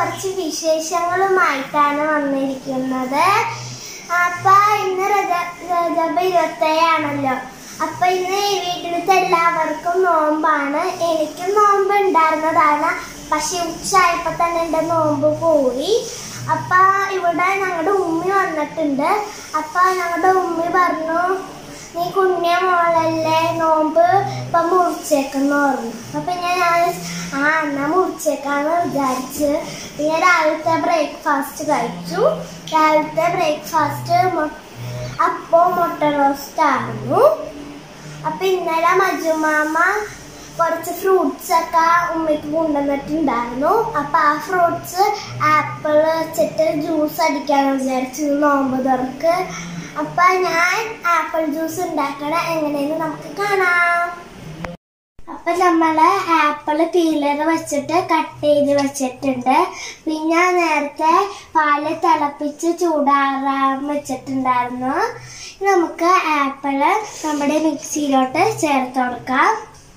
കുറച്ച് വിശേഷങ്ങളുമായിട്ടാണ് വന്നിരിക്കുന്നത് അപ്പൊ ഇന്ന് രജ- രജബ് ഇരുപത്തേഴാണല്ലോ അപ്പൊ ഇന്ന് ഈ വീട്ടിലത്തെ എല്ലാവർക്കും നോമ്പാണ് എനിക്കും നോമ്പ് ഉണ്ടായിരുന്നതാണ് പക്ഷെ ഉച്ചയായപ്പോ തന്നെ എൻ്റെ നോമ്പ് പോയി അപ്പൊ ഇവിടെ ഞങ്ങളുടെ ഉമ്മി വന്നിട്ടുണ്ട് അപ്പൊ ഞങ്ങളുടെ ഉമ്മി പറഞ്ഞു നീ കുഞ്ഞ മോളല്ലേ നോമ്പ് ഇപ്പൊ മുറിച്ചേക്കെന്ന് പറഞ്ഞു അപ്പൊ ഞാൻ ആ എന്നാ മുറിച്ചേക്കാന്ന് വിചാരിച്ച് പിന്നെ രാവിലത്തെ ബ്രേക്ക്ഫാസ്റ്റ് കഴിച്ചു രാവിലത്തെ ബ്രേക്ക്ഫാസ്റ്റ് അപ്പോൾ മുട്ട റോസ്റ്റ് ആയിരുന്നു അപ്പൊ ഇന്നലെ മജുമാമ കുറച്ച് ഫ്രൂട്ട്സ് ഒക്കെ ഉമ്മയ്ക്ക് കൊണ്ടുവന്നിട്ടുണ്ടായിരുന്നു അപ്പൊ ആ ഫ്രൂട്ട്സ് ആപ്പിൾ വെച്ചിട്ട് ജ്യൂസ് അടിക്കാന്ന് വിചാരിച്ചു നോമ്പ് തുറക്ക് അപ്പൊ ഞാൻ ആപ്പിൾ ജ്യൂസ് ഉണ്ടാക്കണ എങ്ങനെയെന്ന് നമുക്ക് കാണാം അപ്പൊ നമ്മള് ആപ്പിള് പീലർ വെച്ചിട്ട് കട്ട് ചെയ്ത് വെച്ചിട്ടുണ്ട് പിന്നെ നേരത്തെ പാല് തിളപ്പിച്ച് ചൂടാറാൻ വെച്ചിട്ടുണ്ടായിരുന്നു ഇനി നമുക്ക് ആപ്പിള് നമ്മുടെ മിക്സിയിലോട്ട് ചേർത്ത് കൊടുക്കാം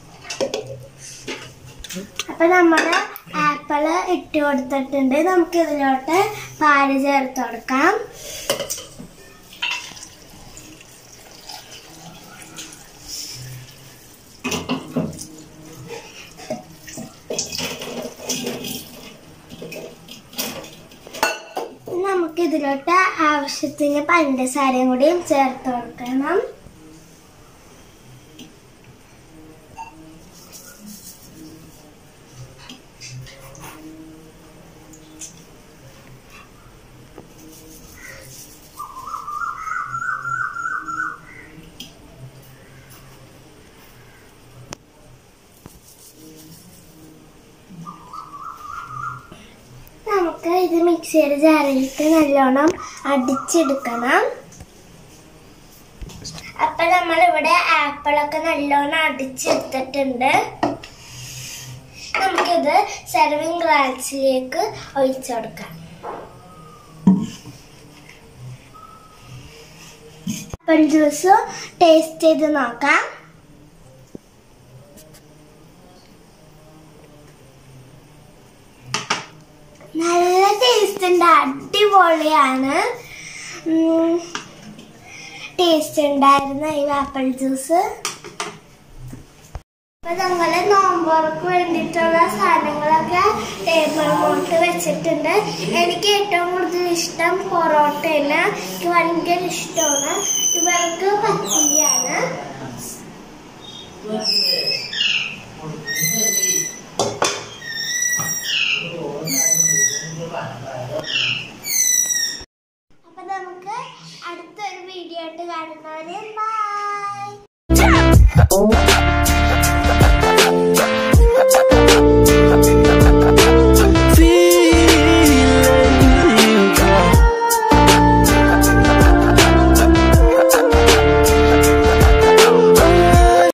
അപ്പൊ നമ്മള് ആപ്പിള് ഇട്ട് കൊടുത്തിട്ടുണ്ട് നമുക്ക് ഇതിലോട്ട് പാല് ചേർത്ത് കൊടുക്കാം നമുക്ക് ഇതിലോട്ട് ആവശ്യത്തിന് പഞ്ചസാരയും കൂടിയും ചേർത്ത് കൊടുക്കണം നമുക്ക് ഇത് മിക്സിയുടെ ജാറിലിട്ട് നല്ലോണം അടിച്ചെടുക്കണം അപ്പൊ നമ്മൾ ഇവിടെ ആപ്പിളൊക്കെ നല്ലോണം അടിച്ചെടുത്തിട്ടുണ്ട് നമുക്കിത് സെർവിങ് ഗ്ലാസിലേക്ക് ഒഴിച്ചു കൊടുക്കാം ആപ്പിൾ ജ്യൂസ് ടേസ്റ്റ് ചെയ്ത് നോക്കാം നല്ല ടേസ്റ്റ് ഉണ്ട് അടിപൊളിയാണ് ടേസ്റ്റ് ഉണ്ടായിരുന്ന ഈ ആപ്പിൾ ജ്യൂസ് അപ്പൊ ഞങ്ങള് നോമ്പോർക്ക് വേണ്ടിയിട്ടുള്ള സാധനങ്ങളൊക്കെ ടേബിൾ മോട്ട് വെച്ചിട്ടുണ്ട് എനിക്ക് ഏറ്റവും കൂടുതൽ ഇഷ്ടം പൊറോട്ടയാണ് എനിക്ക് ഭയങ്കര ഇഷ്ടമാണ് ഇവർക്ക് പത്തിരിയാണ് അപ്പൊ നമുക്ക് അടുത്തൊരു വീഡിയോ ആയിട്ട് കാണുന്നവരെ ബൈ